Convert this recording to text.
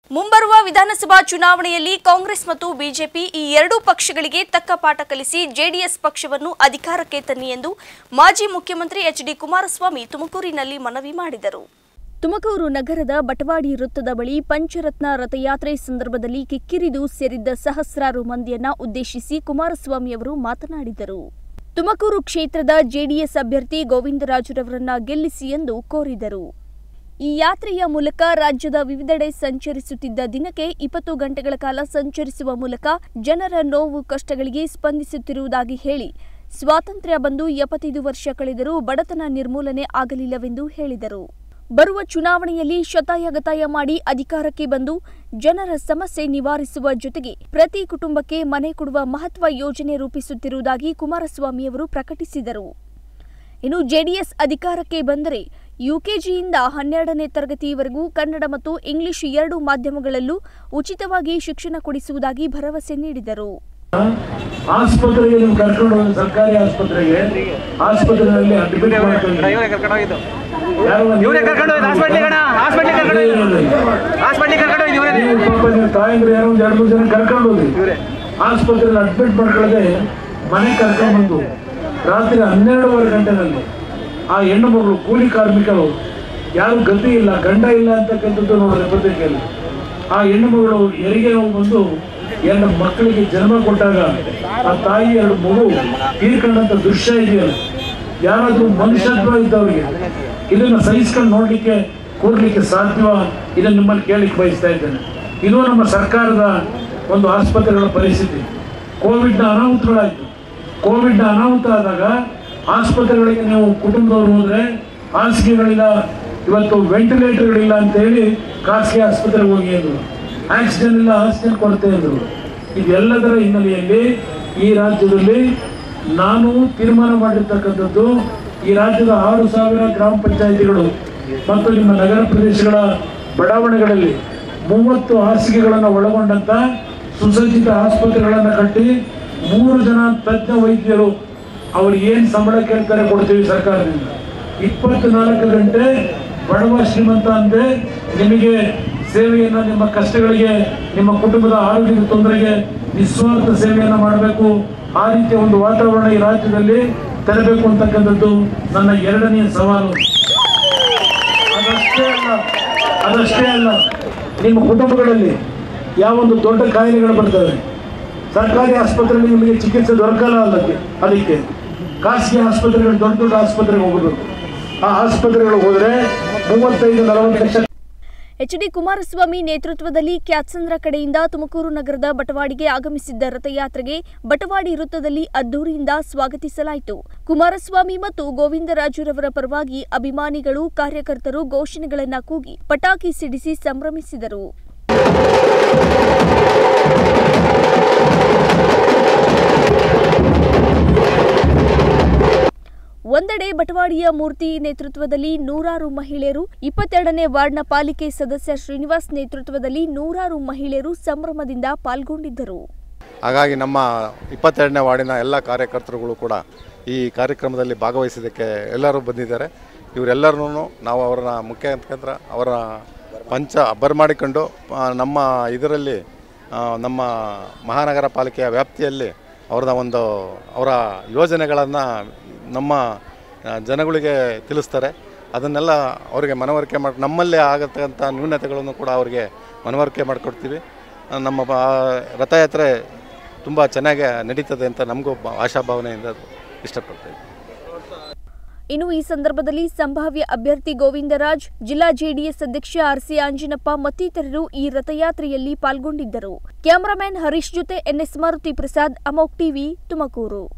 ಮುಂಬರುವ ವಿಧಾನಸಭಾ ಚುನಾವಣೆಯಲ್ಲಿ ಕಾಂಗ್ರೆಸ್ ಮತ್ತು ಬಿಜೆಪಿ ಈ ಎರಡೂ ಪಕ್ಷಗಳಿಗೆ ತಕ್ಕ ಪಾಠ ಕಲಿಸಿ ಜೆಡಿಎಸ್ ಪಕ್ಷವನ್ನು ಅಧಿಕಾರಕ್ಕೆ ತನ್ನಿ ಎಂದು ಮಾಜಿ ಮುಖ್ಯಮಂತ್ರಿ ಎಚ್ ಡಿ ಕುಮಾರಸ್ವಾಮಿ ತುಮಕೂರಿನಲ್ಲಿ ಮನವಿ ಮಾಡಿದರು ತುಮಕೂರು ನಗರದ ಬಟವಾಡಿ ವೃತ್ತದ ಬಳಿ ಪಂಚರತ್ನ ರಥಯಾತ್ರೆ ಸಂದರ್ಭದಲ್ಲಿ ಕಿಕ್ಕಿರಿದು ಸೇರಿದ್ದ ಸಹಸ್ರಾರು ಮಂದಿಯನ್ನ ಉದ್ದೇಶಿಸಿ ಕುಮಾರಸ್ವಾಮಿ ಅವರು ಮಾತನಾಡಿದರು ತುಮಕೂರು ಕ್ಷೇತ್ರದ ಜೆಡಿಎಸ್ ಅಭ್ಯರ್ಥಿ ಗೋವಿಂದರಾಜುರವರನ್ನ ಗೆಲ್ಲಿಸಿ ಎಂದು ಕೋರಿದರು ಈ ಯಾತ್ರೆಯ ಮೂಲಕ ರಾಜ್ಯದ ವಿವಿಧೆಡೆ ಸಂಚರಿಸುತ್ತಿದ್ದ ದಿನಕ್ಕೆ ಇಪ್ಪತ್ತು ಗಂಟೆಗಳ ಕಾಲ ಸಂಚರಿಸುವ ಮೂಲಕ ಜನರ ನೋವು ಕಷ್ಟಗಳಿಗೆ ಸ್ಪಂದಿಸುತ್ತಿರುವುದಾಗಿ ಹೇಳಿ ಸ್ವಾತಂತ್ರ್ಯ ಬಂದು ಎಪ್ಪತ್ತೈದು ವರ್ಷ ಕಳೆದರೂ ಬಡತನ ನಿರ್ಮೂಲನೆ ಆಗಲಿಲ್ಲವೆಂದು ಹೇಳಿದರು ಬರುವ ಚುನಾವಣೆಯಲ್ಲಿ ಶತಾಯಗತಾಯ ಮಾಡಿ ಅಧಿಕಾರಕ್ಕೆ ಬಂದು ಜನರ ಸಮಸ್ಯೆ ನಿವಾರಿಸುವ ಜೊತೆಗೆ ಪ್ರತಿ ಕುಟುಂಬಕ್ಕೆ ಮನೆ ಕೊಡುವ ಮಹತ್ವ ಯೋಜನೆ ರೂಪಿಸುತ್ತಿರುವುದಾಗಿ ಕುಮಾರಸ್ವಾಮಿಯವರು ಪ್ರಕಟಿಸಿದರು ಇನ್ನು ಜೆಡಿಎಸ್ ಅಧಿಕಾರಕ್ಕೆ ಬಂದರೆ ಯುಕೆಜಿಯಿಂದ ಹನ್ನೆರಡನೇ ತರಗತಿಯವರೆಗೂ ಕನ್ನಡ ಮತ್ತು ಇಂಗ್ಲಿಷ್ ಎರಡು ಮಾಧ್ಯಮಗಳಲ್ಲೂ ಉಚಿತವಾಗಿ ಶಿಕ್ಷಣ ಕೊಡಿಸುವುದಾಗಿ ಭರವಸೆ ನೀಡಿದರು ಆಸ್ಪತ್ರೆಗೆ ನೀವು ಕರ್ಕೊಂಡು ಹೋಗಿ ಸರ್ಕಾರಿ ಆಸ್ಪತ್ರೆಗೆ ಆಸ್ಪತ್ರೆಯಲ್ಲಿ ಅಡ್ಮಿಟ್ ಮಾಡ್ಕೊಂಡು ಇವರೇ ಕರ್ಕೊಂಡು ಹೋಗಿದ್ದು ಯಾರೋ ಒಂದು- ಇವರೇ ಕರ್ಕೊಂಡು ಹೋಗಿದ್ದು ಹಾಸ್ಪಿಟ್ಲಿಗೆ ಅಣ್ಣ ಹಾಸ್ಪಿಟ್ಲಿಗೆ ಕರ್ಕೊಂಡು ಹೋಗಿದ್ದು ಹಾಸ್ಪಿಟ್ಲಿಗೆ ಕರ್ಕೊಂಡು ಹೋಗಿದ್ದು ಇವರೇ ನೀವು ಪಾಪ ನೀವು ತಾಯಂದ್ರೆ ಯಾರೋ ಒಂದು ಎರಡು ಮೂರು ಜನ ಕರ್ಕೊಂಡು ಹೋಗಿ ಆಸ್ಪತ್ರೆಯಲ್ಲಿ ಅಡ್ಮಿಟ್ ಮಾಡ್ಕೊಳ್ಳದೆ ಮನೆ ಕರ್ಕೊಂಡು ಬಂದು ರಾತ್ರಿ ಹನ್ನೆರಡೂವರೆ ಗಂಟೆನಲ್ಲಿ ಆ ಹೆಣ್ಣು ಮಗಳು ಕೂಲಿ ಕಾರ್ಮಿಕರು ಯಾರು ಗತಿ ಇಲ್ಲ ಗಂಡ ಇಲ್ಲ ಅಂತಕ್ಕಂಥದ್ದು ನೋಡಿದ್ರೆ ಪತ್ರಿಕೆಯಲ್ಲಿ ಆ ಹೆಣ್ಣು ಮಗಳು ಹೆರಿಗೆ ನೋವು ಬಂದು ಎರಡು ಮಕ್ಕಳಿಗೆ ಜನ್ಮ ಕೊಟ್ಟಾಗ ಆ ತಾಯಿ ಎರಡು ಮಗು ತೀರ್ಕೊಂಡಂತ ದೃಶ್ಯ ಇದೆಯಲ್ಲ ಯಾರಾದ್ರೂ ಮನುಷ್ಯತ್ವ ಇದ್ದವರಿಗೆ ಇದನ್ನ ಸಹಿಸ್ಕೊಂಡು ನೋಡ್ಲಿಕ್ಕೆ ಕೂರ್ಲಿಕ್ಕೆ ಸಾಧ್ಯವ ಇದನ್ನ ನಿಮ್ಮಲ್ಲಿ ಕೇಳಿಕ್ ಬಯಸ್ತಾ ಇದ್ದೇನೆ ಇದು ನಮ್ಮ ಸರ್ಕಾರದ ಒಂದು ಆಸ್ಪತ್ರೆಗಳ ಪರಿಸ್ಥಿತಿ ಕೋವಿಡ್ನ ಅನಾಹುತಗಳಾಯ್ತು ಕೋವಿಡ್ನ ಅನಾಹುತ ಆದಾಗ ಆಸ್ಪತ್ರೆಗಳಿಗೆ ನೀವು ಕುಟುಂಬದವರು ಹೋದ್ರೆ ಹಾಸಿಗೆಗಳಿಲ್ಲ ಇವತ್ತು ವೆಂಟಿಲೇಟರ್ಗಳಿಲ್ಲ ಅಂತ ಹೇಳಿ ಖಾಸಗಿ ಆಸ್ಪತ್ರೆಗೆ ಹೋಗಿ ಅಂದರು ಆಕ್ಸಿಜನ್ ಇಲ್ಲ ಆಕ್ಸಿಜನ್ ಕೊರತೆ ಅಂದರು ಇದೆಲ್ಲದರ ಹಿನ್ನೆಲೆಯಲ್ಲಿ ಈ ರಾಜ್ಯದಲ್ಲಿ ನಾನು ತೀರ್ಮಾನ ಮಾಡಿರ್ತಕ್ಕಂಥದ್ದು ಈ ರಾಜ್ಯದ ಆರು ಸಾವಿರ ಗ್ರಾಮ ಪಂಚಾಯಿತಿಗಳು ಮತ್ತು ನಿಮ್ಮ ನಗರ ಪ್ರದೇಶಗಳ ಬಡಾವಣೆಗಳಲ್ಲಿ ಮೂವತ್ತು ಹಾಸಿಗೆಗಳನ್ನು ಒಳಗೊಂಡಂತ ಸುಸಜ್ಜಿತ ಆಸ್ಪತ್ರೆಗಳನ್ನು ಕಟ್ಟಿ ಮೂರು ಜನ ತಜ್ಞ ವೈದ್ಯರು ಅವ್ರು ಏನು ಸಂಬಳ ಕೇಳ್ತಾರೆ ಕೊಡ್ತೀವಿ ಸರ್ಕಾರದಿಂದ ಇಪ್ಪತ್ನಾಲ್ಕು ಗಂಟೆ ಬಡವ ಶ್ರೀಮಂತ ಅಂದ್ರೆ ನಿಮಗೆ ಸೇವೆಯನ್ನು ನಿಮ್ಮ ಕಷ್ಟಗಳಿಗೆ ನಿಮ್ಮ ಕುಟುಂಬದ ಆರೋಗ್ಯದ ತೊಂದರೆಗೆ ನಿಸ್ವಾರ್ಥ ಸೇವೆಯನ್ನು ಮಾಡಬೇಕು ಆ ರೀತಿಯ ಒಂದು ವಾತಾವರಣ ಈ ರಾಜ್ಯದಲ್ಲಿ ತರಬೇಕು ಅಂತಕ್ಕಂಥದ್ದು ನನ್ನ ಎರಡನೆಯ ಸವಾಲು ಅದಷ್ಟೇ ಅಲ್ಲ ಅದಷ್ಟೇ ಅಲ್ಲ ನಿಮ್ಮ ಕುಟುಂಬಗಳಲ್ಲಿ ಯಾವೊಂದು ದೊಡ್ಡ ಕಾಯಿಲೆಗಳು ಬರ್ತವೆ ಸರ್ಕಾರಿ ಆಸ್ಪತ್ರೆಯಲ್ಲಿ ನಿಮಗೆ ಚಿಕಿತ್ಸೆ ದೊರಕಲ್ಲ ಅದಕ್ಕೆ ಅದಕ್ಕೆ ಖಾಸಗಿ ಆಸ್ಪತ್ರೆಗಳು ದೊಡ್ಡ ದೊಡ್ಡ ಆಸ್ಪತ್ರೆಗೆ ಹೋಗಬೇಕು ಆ ಆಸ್ಪತ್ರೆಗಳಿಗೆ ಹೋದರೆ ಮೂವತ್ತೈದು ನಲವತ್ತು ಲಕ್ಷ ಎಚ್ ಡಿ ಕುಮಾರಸ್ವಾಮಿ ನೇತೃತ್ವದಲ್ಲಿ ಕ್ಯಾತ್ಸಂದ್ರ ಕಡೆಯಿಂದ ತುಮಕೂರು ನಗರದ ಬಟವಾಡಿಗೆ ಆಗಮಿಸಿದ್ದ ರಥಯಾತ್ರೆಗೆ ಬಟವಾಡಿ ವೃತ್ತದಲ್ಲಿ ಅದ್ದೂರಿಯಿಂದ ಸ್ವಾಗತಿಸಲಾಯಿತು ಕುಮಾರಸ್ವಾಮಿ ಮತ್ತು ಗೋವಿಂದರಾಜುರವರ ಪರವಾಗಿ ಅಭಿಮಾನಿಗಳು ಕಾರ್ಯಕರ್ತರು ಘೋಷಣೆಗಳನ್ನ ಕೂಗಿ ಪಟಾಕಿ ಸಿಡಿಸಿ ಸಂಭ್ರಮಿಸಿದರು ಒಂದೆಡೆ ಬಟವಾಡಿಯ ಮೂರ್ತಿ ನೇತೃತ್ವದಲ್ಲಿ ನೂರಾರು ಮಹಿಳೆಯರು ಇಪ್ಪತ್ತೆರಡನೇ ವಾರ್ಡ್ನ ಪಾಲಿಕೆ ಸದಸ್ಯ ಶ್ರೀನಿವಾಸ್ ನೇತೃತ್ವದಲ್ಲಿ ನೂರಾರು ಮಹಿಳೆಯರು ಸಂಭ್ರಮದಿಂದ ಪಾಲ್ಗೊಂಡಿದ್ದರು ಹಾಗಾಗಿ ನಮ್ಮ ಇಪ್ಪತ್ತೆರಡನೇ ವಾರ್ಡಿನ ಎಲ್ಲ ಕಾರ್ಯಕರ್ತರುಗಳು ಕೂಡ ಈ ಕಾರ್ಯಕ್ರಮದಲ್ಲಿ ಭಾಗವಹಿಸಿದ್ದಕ್ಕೆ ಎಲ್ಲರೂ ಬಂದಿದ್ದಾರೆ ಇವರೆಲ್ಲರೂ ನಾವು ಅವರ ಮುಖ್ಯ ಅಂತಂದ್ರೆ ಅವರ ಪಂಚ ಬರಮಾಡಿಕೊಂಡು ಆ, ನಮ್ಮ ಇದರಲ್ಲಿ ಆ, ನಮ್ಮ ಮಹಾನಗರ ಪಾಲಿಕೆಯ ವ್ಯಾಪ್ತಿಯಲ್ಲಿ ಅವರ ಒಂದು ಅವರ ಯೋಜನೆಗಳನ್ನು ನಮ್ಮ ಆ, ಜನಗಳಿಗೆ ತಿಳಿಸ್ತಾರೆ ಅದನ್ನೆಲ್ಲ ಅವರಿಗೆ ಮನವರಿಕೆ ಮಾಡಿ ನಮ್ಮಲ್ಲೇ ಆಗತಕ್ಕಂಥ ನ್ಯೂನತೆಗಳನ್ನು ಕೂಡ ಅವರಿಗೆ ಮನವರಿಕೆ ಮಾಡಿಕೊಡ್ತೀವಿ ಆ, ನಮ್ಮ ಬಾ ರಥಯಾತ್ರೆ ತುಂಬ ಚೆನ್ನಾಗಿ ನಡೀತದೆ ಅಂತ ನಮಗೂ ಬ- ಆಶಾಭಾವನೆಯಿಂದ ಇಷ್ಟಪಡ್ತೇವೆ ಇನ್ನು ಈ ಸಂದರ್ಭದಲ್ಲಿ ಸಂಭಾವ್ಯ ಅಭ್ಯರ್ಥಿ ಗೋವಿಂದರಾಜ್ ಜಿಲ್ಲಾ ಜೆಡಿಎಸ್ ಅಧ್ಯಕ್ಷ ಆರ್ಸಿ ಆಂಜಿನಪ್ಪ ಮತ್ತಿತರರು ಈ ರಥಯಾತ್ರೆಯಲ್ಲಿ ಪಾಲ್ಗೊಂಡಿದ್ದರು ಕ್ಯಾಮರಾಮ್ಯಾನ್ ಹರೀಶ್ ಜೊತೆ ಎನ್ಎಸ್ ಮಾರುತಿ ಪ್ರಸಾದ್ ಅಮೋಕ್ ಟಿವಿ ತುಮಕೂರು